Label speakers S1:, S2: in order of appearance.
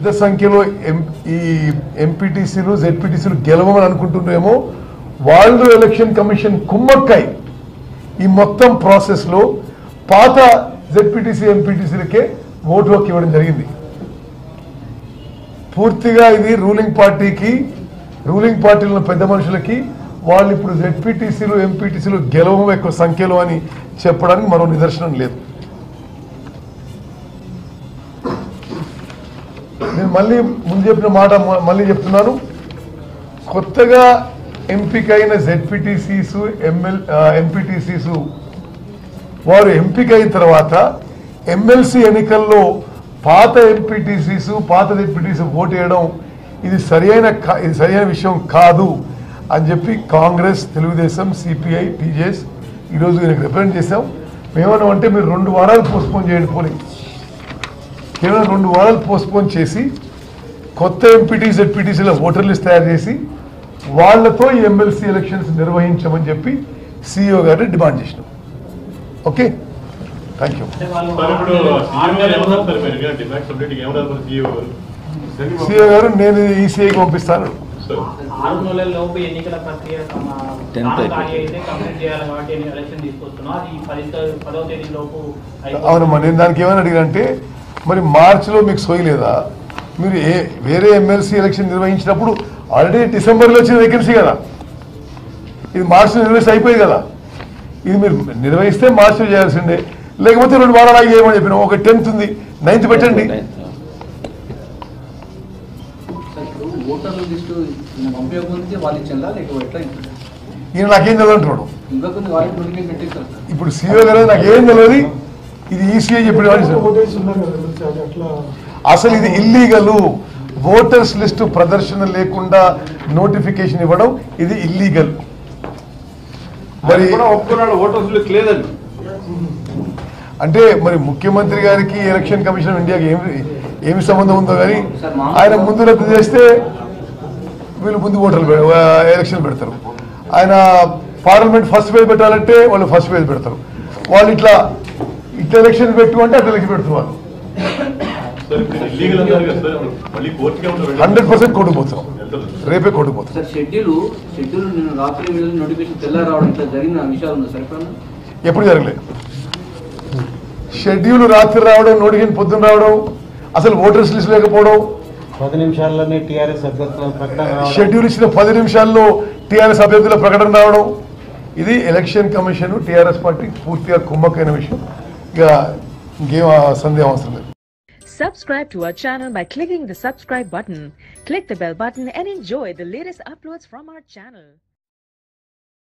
S1: పెద్ద సంఖ్యలో ఎం ఈ ఎంపీటీసీలు జెడ్పీటీసీలు గెలవమని అనుకుంటున్నారేమో వాళ్ళు ఎలక్షన్ కమిషన్ కుమ్మక్కై ఈ మొత్తం ప్రాసెస్లో పాత జెడ్పీటీసీ ఎంపీటీసీలకే ఓటు హక్కు ఇవ్వడం జరిగింది పూర్తిగా ఇది రూలింగ్ పార్టీకి రూలింగ్ పార్టీలో ఉన్న పెద్ద మనుషులకి వాళ్ళు ఇప్పుడు జెడ్పీటీసీలు ఎంపీటీసీలు గెలవం ఎక్కువ సంఖ్యలో అని చెప్పడానికి మరో నిదర్శనం లేదు నేను మళ్ళీ ముందు చెప్పిన మాట మ- మళ్ళీ చెప్తున్నాను కొత్తగా ఎంపికైన జెడ్పీటీసీస్ ఎంఎల్ ఎంపీటీసీస్ వారు ఎంపికైన తర్వాత ఎమ్మెల్సీ ఎన్నికల్లో పాత ఎంపీటీసీస్ పాత జెడ్పీటీసీ ఓటు వేయడం ఇది సరియైన కా- ఇది సరైన విషయం కాదు అని చెప్పి కాంగ్రెస్ తెలుగుదేశం సిపిఐ టీజేఎస్ ఈరోజు ఈయనకు రిప్రజెంట్ చేశాం మేమన్నా అంటే మీరు రెండు వారాలు పోస్ట్పోన్ చేయండి పోలింగ్ కేవలం రెండు వారాలు పోస్ట్పోన్ చేసి కొత్త ఎంపీటీ జెడ్పీటీసీల ఓటర్ లిస్ట్ తయారు చేసి వాళ్ళతో ఈ ఎమ్మెల్సీ ఎలక్షన్స్ నిర్వహించమని చెప్పి సిఇఓ గారిని డిమాండ్ చేసినాం ఓకే థ్యాంక్ యూ
S2: అంటే వాళ్ళు
S3: సార్ ఇప్పుడు
S2: ఆరు
S3: సీఎం గారు
S2: నెలల
S3: ఏమన్నారు సార్ మీరు డిమాండ్ సబ్జెక్ట్ ఏమన్నారు మరి సీఎం గారు
S1: సిఇఓ గారు నేను ఈసీఐకి పంపిస్తాను
S3: సార్
S2: ఆరు నెలల లోపు ఎన్నికల ప్రక్రియ తమ
S4: Tenth
S2: స్థానం ఖాళీ
S4: అయిపోయింది.
S2: అయితే కంప్లీట్ చేయాలి కాబట్టి ఎన్ని ఎలక్షన్ తీసుకొస్తున్నాం అది పది పదవ తేదీ లోపు అయిపోతుంది.
S1: అవునమ్మా నేను దానికి ఏమైనా అడిగానంటే మరి మార్చిలో మీకు సోయలేదా మీరు ఏ వేరే ఎమ్మెల్సీ ఎలక్షన్ నిర్వహించినప్పుడు ఆల్రెడీ డిసెంబర్లో వచ్చిన వేకెన్సీ కదా ఇది మార్చిలో నిర్వహిస్తే అయిపోయింది కదా ఇది మీరు నిర్వహిస్తే మార్చిలో చేయాల్సిందే లేకపోతే రెండు వారాలు ఆగి చేయమని చెప్పిన ఒక టెన్త్ ఉంది నైన్త్ పెట్టండి
S5: సార్ ఇప్పుడు ఓటర్ల లిస్టు ఈయన పంపించకముందుకే వాళ్ళు ఇచ్చిందా లేక ఎట్లా
S1: ఈయన నాకేం తెలియదు అంటున్నాడు
S5: ఇవ్వకుండా వాళ్ళకి నోటిఫికేషన్ పెట్టేస్తారు సార్
S1: ఇప్పుడు సీఓ గారు నాకేం తెలియదు ఇది ఈసీఐ చెప్పిన
S6: ఓటేసి ఉన్నారు కదా కొంచెం అది అట్లా
S1: అసలు ఇది ఇల్లీగల్ ఓటర్స్ లిస్టు ప్రదర్శన లేకుండా నోటిఫికేషన్ ఇవ్వడం ఇది ఇల్లీగల్ మరి
S7: కూడా ఒప్పుకున్నాడు ఓటర్స్ లిస్ట్ లేదని
S1: అంటే మరి ముఖ్యమంత్రి గారికి ఎలక్షన్ కమిషన్ ఆఫ్ ఇండియాకి ఏమి ఏమి సంబంధం ఉందో కానీ ఆయన ముందు రద్దు చేస్తే వీళ్ళు ముందు ఓటర్లు పె- ఆ, ఎలక్షన్ పెడతారు ఆయన పార్లమెంట్ ఫస్ట్ పేజ్ పెట్టాలంటే వాళ్ళు ఫస్ట్ పేజ్ పెడతారు వాళ్ళు ఇట్లా ఇట్లా ఎలక్షన్ పెట్టు అంటే అట్లా ఎలక్షన్ పెడుతున్నారు వాళ్ళు
S3: సార్ ఇప్పుడు ఇల్లీగల్ అన్నారు కదా సార్ మళ్ళీ కోర్టుకే ఉంటారు
S1: హండ్రెడ్ పర్సెంట్ కొట్టుకుపోతున్నాం
S3: వెళ్తారు
S1: రేపే కొట్టుకుపోతాం
S5: సార్ షెడ్యూల్ షెడ్యూల్ నేను రాత్రి వెళ్ళి నోటిఫికేషన్ తెల్లారి రావడం ఇట్లా జరిగిన విషయాలు ఉన్నాయి సార్ ఎప్పుడన్నా
S1: ఎప్పుడు జరగలేదు షెడ్యూల్ రాత్రి రావడం నోటిఫికేషన్ పొద్దున్న రావడం అసలు ఓటర్స్ లిస్ట్ లేకపోవడం
S8: పది నిమిషాల్లోనే టీఆర్ఎస్ అభ్యర్థుల ప్రకటన రావడం.
S1: షెడ్యూల్ ఇచ్చిన పది నిమిషాల్లో టీఆర్ఎస్ అభ్యర్థుల ప్రకటన రావడం ఇది ఎలక్షన్ కమిషన్ టీఆర్ఎస్ పార్టీ పూర్తిగా కుమ్మకైన విషయం ఇక ఇంకేం ఆ సందేహం అవసరం లేదు
S9: Subscribe to our channel by clicking the subscribe button. Click the bell button and enjoy the latest uploads from our channel.